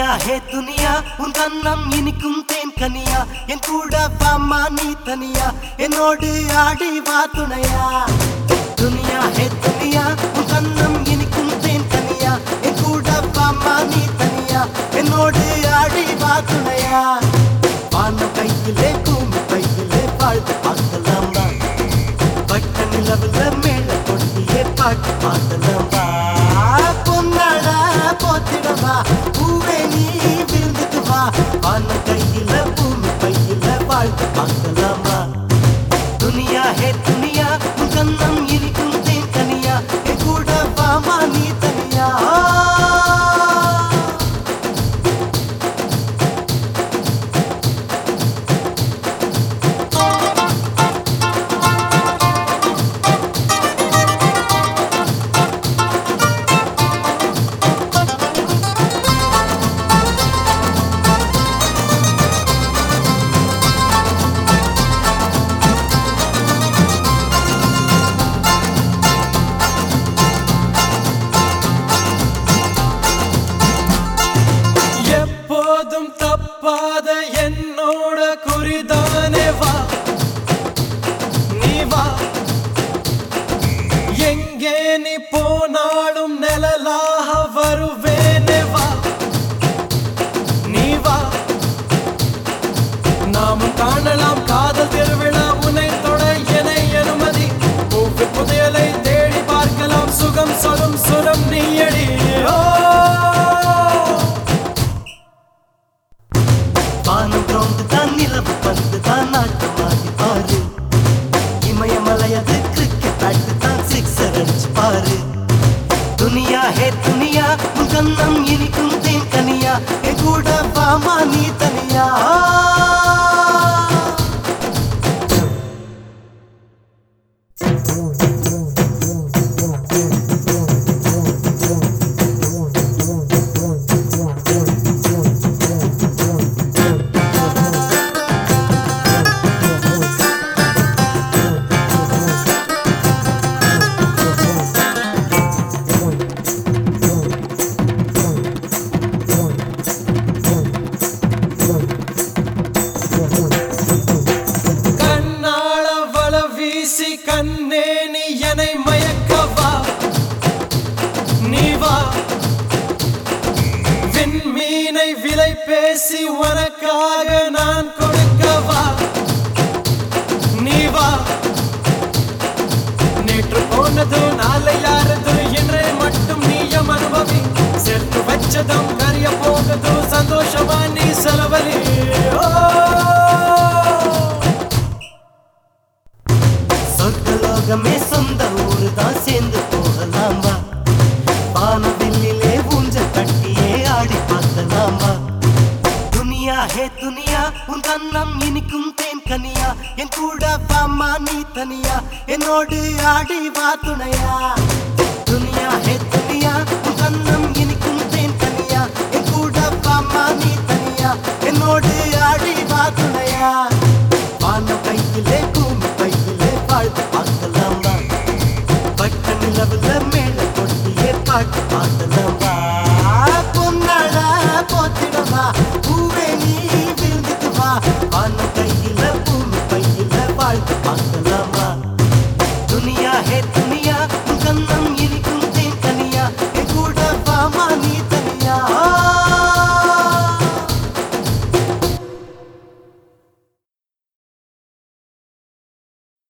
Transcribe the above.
துனியா ஹே துனியா உன் கண்ணம் இனிக்கும் தேன் கனியா என் கூட வாமா நீ தனியா என்னோடு ஆடி வா துணையா துனியா ஹே துனியா உன் கண்ணம் இனிக்கும் தேன் கனியா என் கூட வாமா நீ தனியா என்னோடு ஆடி வா துணையா வானம் கையிலே பூமி கையிலே வாழ்த்து பார்க்கலாம் வா. வட்ட நிலவுல மேல கொட்டியே பாட்டு பாடலாம் வா. பொன்னாடா போத்திடவா பூவே நீ விருந்துக்கு வா வானம் கையில பூமி கையில வாழ்த்து பார்க்கலாமா துனியா ஹே துனியா உன் கண்ணம் இனிக்கும் தேன் கனியா என் கூட வாமா நீ தனியா எப்போதும் தப்பாத என்னோட குறிதானே வா நீ வா எங்கே நீ போனாலும் நிழலாக வருவேனே வா நீ வா நாமும் காணலாம் காதல் திருவிழா உன்னை தொட என அனுமதி பூப்பு புதையலை தேடி பார்க்கலாம் சுகம் சொலும் சுரம் நீயடி ஓ வானம் ரோந்து தான் நிலவு பந்து தான் நாட்டமாடி பாரு இமயமலையது கிரிக்கெட் பேட்டு தான் சிக்ஸர் அடிச்சு பாரு துனியா ஹே துனியா உன் கண்ணம் இனிக்கும் தேன் கனியா என் கூட வாமா நீ தனியா கண்ணாள வள வீசி கண்ணே நீ என்னை மயக்கவா நீ வா விண்மீனை விலை பேசி உனக்காக நான் கொடுக்கவா நீ வா நேற்று போனது நாளை யாரது என்றே மட்டும் நீயம் அனுபவி சேர்த்து வச்சதும் கரிய போகுது சந்தோஷமா நீ செலவழி ஓ சொர்க்கலோகமே சொந்த ஊரு தான் சேர்ந்து போகலாம் வா வானவில்லிலே ஊஞ்சல் கட்டியே ஆடி பார்க்கலாம் வா துனியா ஹே துனியா உன் கண்ணம் இனிக்கும் தேன் கனியா என் கூட வாமா நீ தனியா என்னோடு ஆடி வா துணையா துனியா ஹே துனியா உன் கண்ணம் இனிக்கும் தேன் கனியா என் கூட வாமா நீ தனியா என்னோடு ஆடி வா துணையா வானம் கையிலே பூமி கையிலே வாழ்த்து பார்க்கலாம் வா வட்ட நிலவுல மேல கொட்டியே பாட்டு பாடலாம் வா